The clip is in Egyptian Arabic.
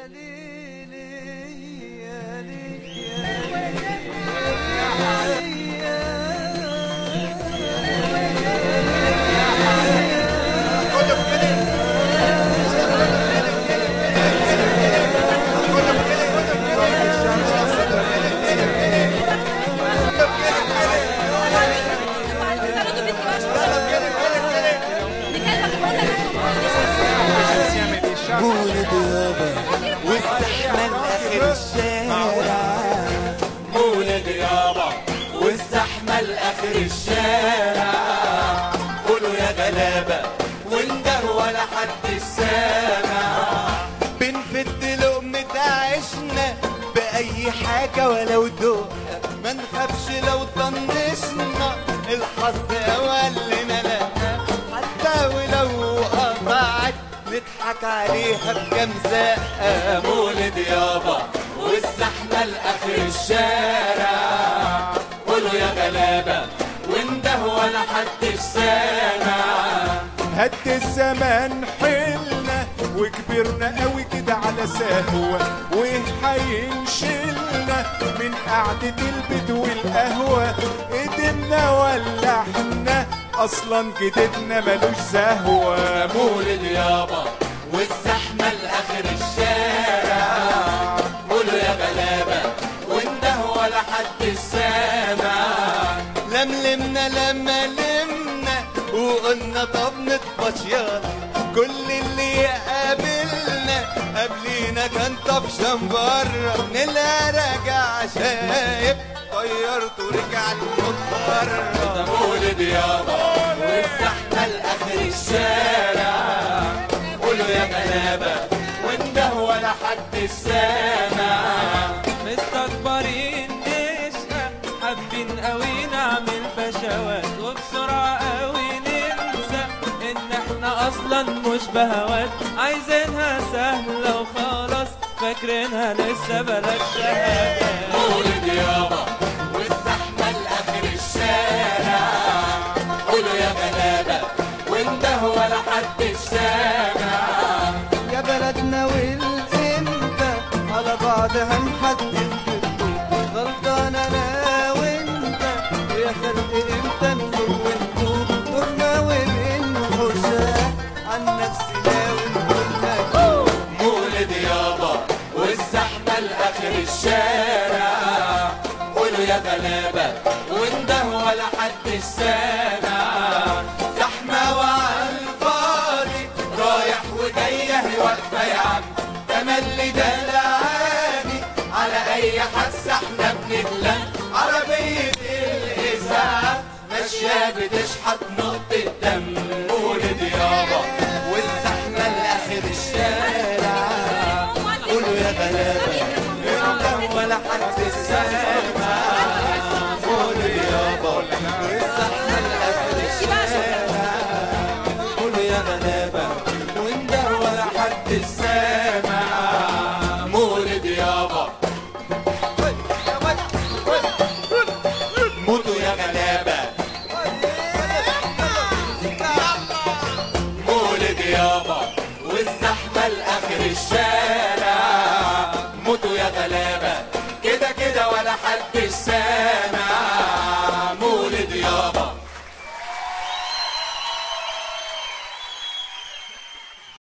مولد يابا والزحمة لآخر الشارع مولد يابا والزحمة لآخر الشارع قولوا يا غلابة وانده ولا حد سامع بنفد لقمة عيشنا بأي حاجة ولو دقة ما نخافش لو طنشنا الحظ أولنا لا حتى ولو قطعت نضحك عليها بكام زقة مولد يابا والزحمة لآخر الشارع قولوا يا غلابة وانده ولا حد سامع هد الزمان حلنا وكبرنا قوي كده على سهوة وهينشلنا من قعدة البيت والقهوة قدمنا ولا احنا اصلا جدتنا ملوش زهوة مولد يابا والزحمة لآخر الشارع قولوا يا غلابة وانده ولا حد سامع لملمنا لما لمنا وقلنا طب نطفش يلا كل اللي يقابلنا قبلينا كان طفشان بره نلاقي راجع شايب طيرت ورجعت مضطر ده مولد يابا والزحمة لآخر الشارع قولوا يا غلابة وانده ولا حد سامع مستكبرين نشقى حابين قوي نعمل بشوات وبسرعة قوي ننسى ان احنا اصلا مش بهوات عايزينها سهلة وخلاص فاكرينها لسه بلد شهادات مولد يابا والزحمة لآخر الشارع قولوا يا غلابة وانده ولا حد سامع يا بلدنا والانت على بعض هنحدد بالطول غلطان انا وانت يا خلق امتى نفوق ونتوب دورنا وبنحوشها عن نفسنا ونقول لك مولد يابا والزحمة لآخر الشارع قولوا يا غلابة وانده ولا حد سامع زحمة وعلى الفاضي رايح وجاية واقفة يا عم تملي دلعاني على أي حس احنا بنتلم عربية الإسعاف ماشية بتشحت نقطة دم مولد يابا والزحمة لآخر الشارع قولوا يا غلابة انت ولا حد سامع مولد يابا والزحمة لآخر الشارع قولوا يا غلابة وانت ولا حد سامع مولد يابا موتوا يا غلابة مولد يابا والزحمة لآخر الشارع